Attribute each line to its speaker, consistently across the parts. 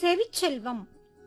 Speaker 1: ரவிச்செல்வம்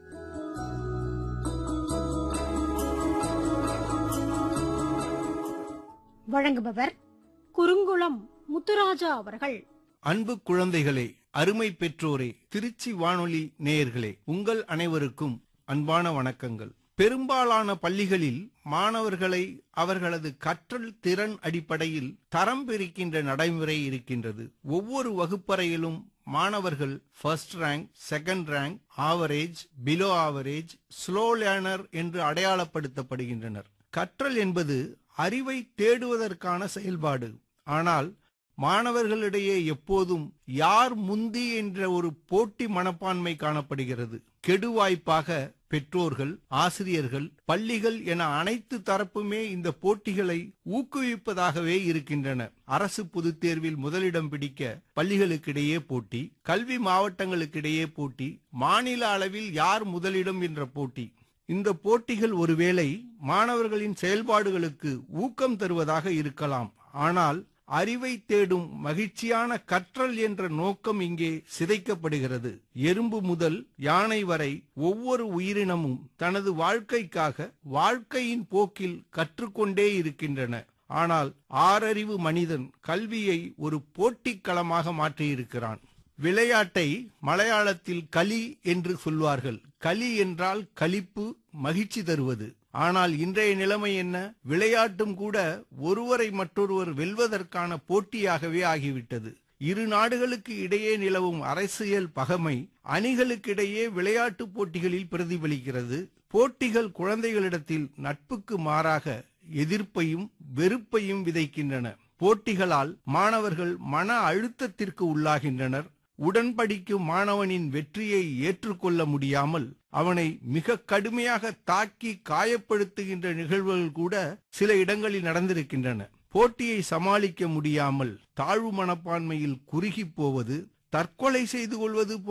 Speaker 1: வழங்குபவர் குறுங்குளம் முத்துராஜா அவர்கள்
Speaker 2: அன்பு குழந்தைகளே அருமை பெற்றோரே திருச்சி வானொலி நேயர்களே உங்கள் அனைவருக்கும் அன்பான வணக்கங்கள் பெரும்பாலான பள்ளிகளில் மாணவர்களை அவர்களது கற்றல் திறன் அடிப்படையில் தரம் பிரிக்கின்ற நடைமுறை இருக்கின்றது ஒவ்வொரு வகுப்பறையிலும் மாணவர்கள் first rank second rank average below average slow learner என்று அடையாளப்படுத்தப்படுகின்றனர் கற்றல் என்பது அறிவை தேடுவதற்கான செயல்பாடு ஆனால் மாணவர்களிடையே எப்போதும் யார் முந்தி என்ற ஒரு போட்டி மனப்பான்மை காணப்படுகிறது கெடுவாய்ப்பாக பெற்றோர்கள் ஆசிரியர்கள் பள்ளிகள் என அனைத்து தரப்புமே இந்த போட்டிகளை ஊக்குவிப்பதாகவே இருக்கின்றன அரசு பொதுத் தேர்வில் முதலிடம் பிடிக்க பள்ளிகளுக்கிடையே போட்டி கல்வி மாவட்டங்களுக்கிடையே போட்டி மாநில அளவில் யார் முதலிடம் என்ற போட்டி இந்த போட்டிகள் ஒருவேளை மாணவர்களின் செயல்பாடுகளுக்கு ஊக்கம் தருவதாக இருக்கலாம் ஆனால் அறிவை தேடும் மகிழ்ச்சியான கற்றல் என்ற நோக்கம் இங்கே சிதைக்கப்படுகிறது எறும்பு முதல் யானை வரை ஒவ்வொரு உயிரினமும் தனது வாழ்க்கைக்காக வாழ்க்கையின் போக்கில் கற்றுக்கொண்டே இருக்கின்றன ஆனால் ஆறறிவு மனிதன் கல்வியை ஒரு போட்டிக் களமாக மாற்றியிருக்கிறான் விளையாட்டை மலையாளத்தில் களி என்று சொல்வார்கள் களி என்றால் களிப்பு மகிழ்ச்சி தருவது ஆனால் இன்றைய நிலைமை என்ன விளையாட்டும் கூட ஒருவரை மற்றொருவர் வெல்வதற்கான போட்டியாகவே ஆகிவிட்டது இரு நாடுகளுக்கு இடையே நிலவும் அரசியல் பகமை அணிகளுக்கிடையே விளையாட்டுப் போட்டிகளில் பிரதிபலிக்கிறது போட்டிகள் குழந்தைகளிடத்தில் நட்புக்கு மாறாக எதிர்ப்பையும் வெறுப்பையும் விதைக்கின்றன போட்டிகளால் மாணவர்கள் மன அழுத்தத்திற்கு உள்ளாகின்றனர் உடன்படிக்கும் மாணவனின் வெற்றியை ஏற்றுக்கொள்ள முடியாமல் அவனை மிக கடுமையாக தாக்கி காயப்படுத்துகின்ற நிகழ்வுகள் கூட சில இடங்களில் நடந்திருக்கின்றன போட்டியை சமாளிக்க முடியாமல் தாழ்வு மனப்பான்மையில் குறுகிப் போவது தற்கொலை செய்து கொள்வது